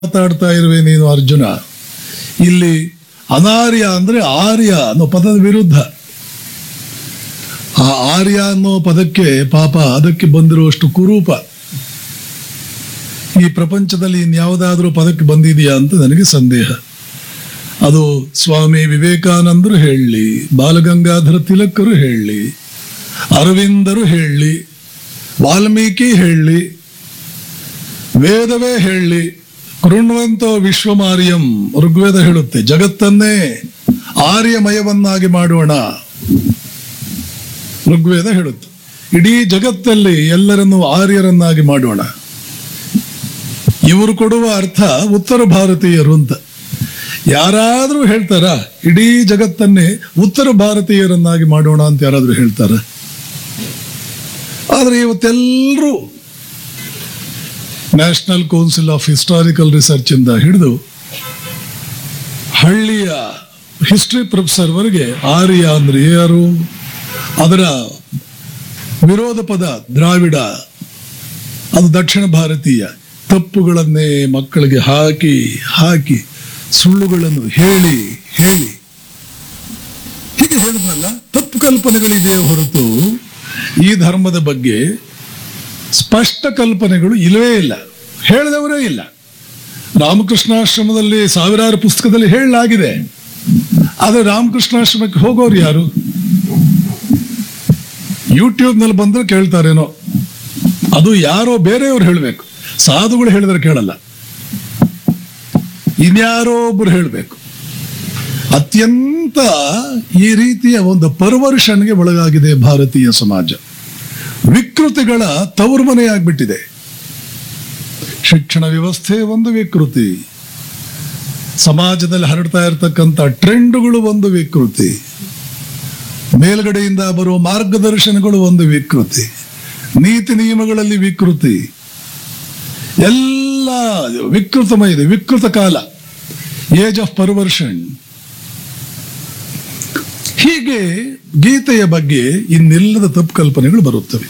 ಮಾತಾಡ್ತಾ ಇರುವೆ ನೀನು ಅರ್ಜುನ ಇಲ್ಲಿ ಅನಾರ್ಯ ಅಂದ್ರೆ ಆರ್ಯ ಅನ್ನೋ ಪದದ ವಿರುದ್ಧ ಆ ಆರ್ಯ ಅನ್ನೋ ಪದಕ್ಕೆ ಪಾಪ ಅದಕ್ಕೆ ಬಂದಿರುವಷ್ಟು ಕುರೂಪ ಈ ಪ್ರಪಂಚದಲ್ಲಿ ಇನ್ಯಾವುದಾದ್ರೂ ಪದಕ್ಕೆ ಬಂದಿದೆಯಾ ಅಂತ ನನಗೆ ಸಂದೇಹ ಅದು ಸ್ವಾಮಿ ವಿವೇಕಾನಂದರು ಹೇಳಲಿ ಬಾಲಗಂಗಾಧರ ತಿಲಕರು ಹೇಳಲಿ ಅರವಿಂದರು ಹೇಳಲಿ ವಾಲ್ಮೀಕಿ ಹೇಳಲಿ ವೇದವೇ ಹೇಳಲಿ ಕೃಣ್ವಂತೋ ವಿಶ್ವಮಾರ್ಯಂ ಋಗ್ವೇದ ಹೇಳುತ್ತೆ ಜಗತ್ತನ್ನೇ ಆರ್ಯಮಯವನ್ನಾಗಿ ಮಾಡೋಣ ಋಗ್ವೇದ ಹೇಳುತ್ತೆ ಇಡೀ ಜಗತ್ತಲ್ಲಿ ಎಲ್ಲರನ್ನು ಆರ್ಯರನ್ನಾಗಿ ಮಾಡೋಣ ಇವರು ಕೊಡುವ ಅರ್ಥ ಉತ್ತರ ಭಾರತೀಯರು ಅಂತ ಯಾರಾದರೂ ಹೇಳ್ತಾರ ಇಡೀ ಜಗತ್ತನ್ನೇ ಉತ್ತರ ಭಾರತೀಯರನ್ನಾಗಿ ಮಾಡೋಣ ಅಂತ ಯಾರಾದರೂ ಹೇಳ್ತಾರ ಆದ್ರೆ ಇವತ್ತೆಲ್ಲರೂ national council of historical research ಇಂದ ಹಿಡಿದು ಹಳ್ಳಿಯ ಹಿಸ್ಟ್ರಿ ಪ್ರೊಫೆಸರ್ ವರೆಗೆ ಆರ್ಯ ಅಂದ್ರೆ ಯಾರು ಅದರ ವಿರೋಧ ಪದ ದ್ರಾವಿಡ ಅದು ದಕ್ಷಿಣ ಭಾರತೀಯ ತಪ್ಪುಗಳನ್ನೇ ಮಕ್ಕಳಿಗೆ ಹಾಕಿ ಹಾಕಿ ಸುಳ್ಳುಗಳನ್ನು ಹೇಳಿ ಹೇಳಿ ಹೀಗೆ ಹೇಳಿದ್ನಲ್ಲ ತಪ್ಪು ಕಲ್ಪನೆಗಳಿದೆ ಹೊರತು ಈ ಧರ್ಮದ ಬಗ್ಗೆ ಸ್ಪಷ್ಟ ಕಲ್ಪನೆಗಳು ಇಲ್ಲವೇ ಇಲ್ಲ ಹೇಳಿದವರೇ ಇಲ್ಲ ರಾಮಕೃಷ್ಣಾಶ್ರಮದಲ್ಲಿ ಸಾವಿರಾರು ಪುಸ್ತಕದಲ್ಲಿ ಹೇಳಲಾಗಿದೆ ಆದರೆ ರಾಮಕೃಷ್ಣಾಶ್ರಮಕ್ಕೆ ಹೋಗೋರು ಯಾರು ಯೂಟ್ಯೂಬ್ನಲ್ಲಿ ಬಂದ್ರೆ ಕೇಳ್ತಾರೇನೋ ಅದು ಯಾರೋ ಬೇರೆಯವ್ರು ಹೇಳಬೇಕು ಸಾಧುಗಳು ಹೇಳಿದ್ರೆ ಕೇಳಲ್ಲ ಇನ್ಯಾರೋ ಒಬ್ರು ಹೇಳಬೇಕು ಅತ್ಯಂತ ಈ ರೀತಿಯ ಒಂದು ಪರ್ವರ್ಷನ್ಗೆ ಒಳಗಾಗಿದೆ ಭಾರತೀಯ ಸಮಾಜ ವಿಕೃತಿಗಳ ತವರು ಮನೆಯಾಗ್ಬಿಟ್ಟಿದೆ ಶಿಕ್ಷಣ ವ್ಯವಸ್ಥೆ ಒಂದು ವಿಕೃತಿ ಸಮಾಜದಲ್ಲಿ ಹರಡ್ತಾ ಇರತಕ್ಕಂಥ ಟ್ರೆಂಡ್ಗಳು ಒಂದು ವಿಕೃತಿ ಮೇಲ್ಗಡೆಯಿಂದ ಬರುವ ಮಾರ್ಗದರ್ಶನಗಳು ಒಂದು ವಿಕೃತಿ ನೀತಿ ನಿಯಮಗಳಲ್ಲಿ ವಿಕೃತಿ ಎಲ್ಲ ವಿಕೃತಮಯ ಇದೆ ವಿಕೃತ ಕಾಲ ಏಜ್ ಆಫ್ ಪರ್ವರ್ಷನ್ ಹೀಗೆ ಗೀತೆಯ ಬಗ್ಗೆ ಇನ್ನೆಲ್ಲದ ತಪ್ಪು ಕಲ್ಪನೆಗಳು ಬರುತ್ತವೆ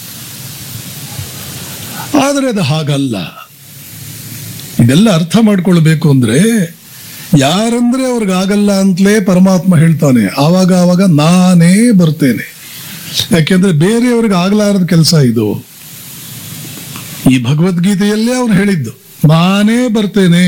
ಆದರೆ ಅದು ಹಾಗಲ್ಲ ಇದೆಲ್ಲ ಅರ್ಥ ಮಾಡ್ಕೊಳ್ಬೇಕು ಅಂದ್ರೆ ಯಾರಂದ್ರೆ ಅವ್ರಿಗಾಗಲ್ಲ ಅಂತಲೇ ಪರಮಾತ್ಮ ಹೇಳ್ತಾನೆ ಆವಾಗ ಆವಾಗ ನಾನೇ ಬರ್ತೇನೆ ಯಾಕೆಂದ್ರೆ ಬೇರೆಯವ್ರಿಗೆ ಆಗಲಾರದ ಕೆಲಸ ಇದು ಈ ಭಗವದ್ಗೀತೆಯಲ್ಲೇ ಅವನು ಹೇಳಿದ್ದು ನಾನೇ ಬರ್ತೇನೆ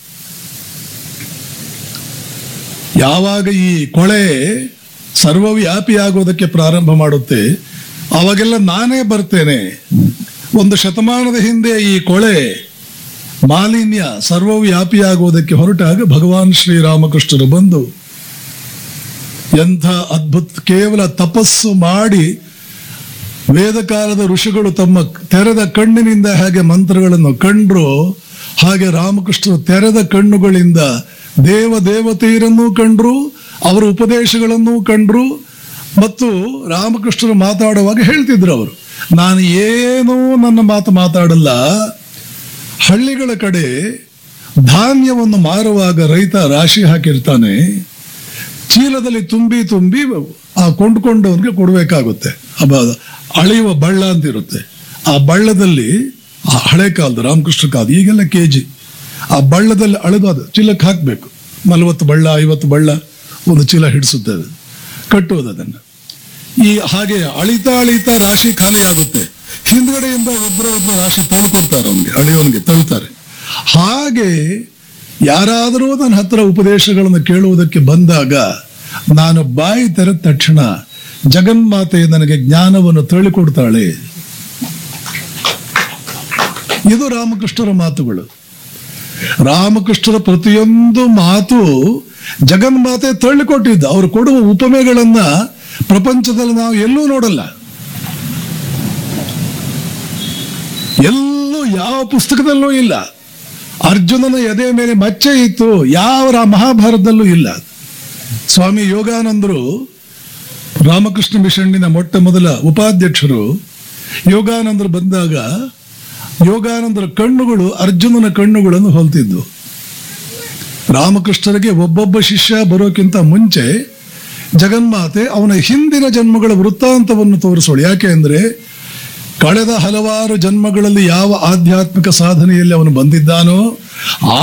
ಯಾವಾಗ ಈ ಕೊಳೆ ಸರ್ವವ್ಯಾಪಿ ಆಗೋದಕ್ಕೆ ಪ್ರಾರಂಭ ಮಾಡುತ್ತೆ ಅವಾಗೆಲ್ಲ ನಾನೇ ಬರ್ತೇನೆ ಒಂದು ಶತಮಾನದ ಹಿಂದೆ ಈ ಕೊಳೆ ಮಾಲಿನ್ಯ ಸರ್ವವ್ಯಾಪಿಯಾಗುವುದಕ್ಕೆ ಹೊರಟಾಗ ಭಗವಾನ್ ಶ್ರೀರಾಮಕೃಷ್ಣರು ಬಂದು ಎಂಥ ಅದ್ಭುತ ಕೇವಲ ತಪಸ್ಸು ಮಾಡಿ ವೇದಕಾಲದ ಋಷಿಗಳು ತಮ್ಮ ತೆರೆದ ಕಣ್ಣಿನಿಂದ ಹೇಗೆ ಮಂತ್ರಗಳನ್ನು ಕಂಡ್ರು ಹಾಗೆ ರಾಮಕೃಷ್ಣರು ತೆರೆದ ಕಣ್ಣುಗಳಿಂದ ದೇವ ದೇವತೆಯರನ್ನೂ ಕಂಡ್ರು ಅವರ ಉಪದೇಶಗಳನ್ನೂ ಕಂಡ್ರು ಮತ್ತು ರಾಮಕೃಷ್ಣರು ಮಾತಾಡುವಾಗ ಹೇಳ್ತಿದ್ರು ಅವರು ನಾನು ಏನೂ ನನ್ನ ಮಾತು ಮಾತಾಡಲ್ಲ ಹಳ್ಳಿಗಳ ಕಡೆ ಧಾನ್ಯವನ್ನು ಮಾರುವಾಗ ರೈತ ರಾಶಿ ಹಾಕಿರ್ತಾನೆ ಚೀಲದಲ್ಲಿ ತುಂಬಿ ತುಂಬಿ ಆ ಕೊಂಡ್ಕೊಂಡವನಿಗೆ ಕೊಡಬೇಕಾಗುತ್ತೆ ಅಬ್ಬ ಅಳೆಯುವ ಬಳ್ಳ ಅಂತ ಇರುತ್ತೆ ಆ ಬಳ್ಳದಲ್ಲಿ ಆ ಹಳೆ ಕಾಲದ ರಾಮಕೃಷ್ಣ ಕಾಲದ ಈಗೆಲ್ಲ ಕೆ ಜಿ ಆ ಬಳ್ಳದಲ್ಲಿ ಅಳೆದು ಅದು ಚೀಲಕ್ಕೆ ಹಾಕಬೇಕು ನಲವತ್ತು ಬಳ್ಳ ಐವತ್ತು ಬಳ್ಳ ಒಂದು ಚೀಲ ಹಿಡಿಸುತ್ತೆ ಅದು ಕಟ್ಟುವುದು ಅದನ್ನು ಈ ಹಾಗೆ ಅಳಿತಾ ಅಳಿತಾ ರಾಶಿ ಖಾಲಿ ಆಗುತ್ತೆ ಹಿಂದ್ಗಡೆಯಿಂದ ಒಬ್ಬರ ಒಬ್ಬರ ರಾಶಿ ತಳ್ಕೊಡ್ತಾರೆ ಅವನಿಗೆ ಅಳೆಯೋನಿಗೆ ತಳ್ತಾರೆ ಹಾಗೆ ಯಾರಾದರೂ ನನ್ನ ಹತ್ರ ಉಪದೇಶಗಳನ್ನು ಕೇಳುವುದಕ್ಕೆ ಬಂದಾಗ ನಾನು ಬಾಯಿ ತೆರೆದ ತಕ್ಷಣ ಜಗನ್ಮಾತೆ ನನಗೆ ಜ್ಞಾನವನ್ನು ತಳ್ಳಿಕೊಡ್ತಾಳೆ ಇದು ರಾಮಕೃಷ್ಣರ ಮಾತುಗಳು ರಾಮಕೃಷ್ಣರ ಪ್ರತಿಯೊಂದು ಮಾತು ಜಗನ್ಮಾತೆ ತಳ್ಳಿಕೊಟ್ಟಿದ್ದು ಅವರು ಕೊಡುವ ಉಪಮೆಗಳನ್ನ ಪ್ರಪಂಚದಲ್ಲಿ ನಾವು ಎಲ್ಲೂ ನೋಡಲ್ಲ ಎಲ್ಲೂ ಯಾವ ಪುಸ್ತಕದಲ್ಲೂ ಇಲ್ಲ ಅರ್ಜುನನ ಎದೆ ಮೇಲೆ ಮಚ್ಚೆ ಇತ್ತು ಯಾವ ರಾ- ಮಹಾಭಾರತದಲ್ಲೂ ಇಲ್ಲ ಸ್ವಾಮಿ ಯೋಗಾನಂದರು ರಾಮಕೃಷ್ಣ ಮಿಷನ್ನಿನ ಮೊಟ್ಟ ಮೊದಲ ಉಪಾಧ್ಯಕ್ಷರು ಯೋಗಾನಂದರು ಬಂದಾಗ ಯೋಗಾನಂದರ ಕಣ್ಣುಗಳು ಅರ್ಜುನನ ಕಣ್ಣುಗಳನ್ನು ಹೋಲ್ತಿದ್ವು ರಾಮಕೃಷ್ಣರಿಗೆ ಒಬ್ಬೊಬ್ಬ ಶಿಷ್ಯ ಬರೋಕ್ಕಿಂತ ಮುಂಚೆ ಜಗನ್ಮಾತೆ ಅವನ ಹಿಂದಿನ ಜನ್ಮಗಳ ವೃತ್ತಾಂತವನ್ನು ತೋರಿಸೋಳು ಯಾಕೆ ಅಂದ್ರೆ ಕಳೆದ ಹಲವಾರು ಜನ್ಮಗಳಲ್ಲಿ ಯಾವ ಆಧ್ಯಾತ್ಮಿಕ ಸಾಧನೆಯಲ್ಲಿ ಅವನು ಬಂದಿದ್ದಾನೋ ಆ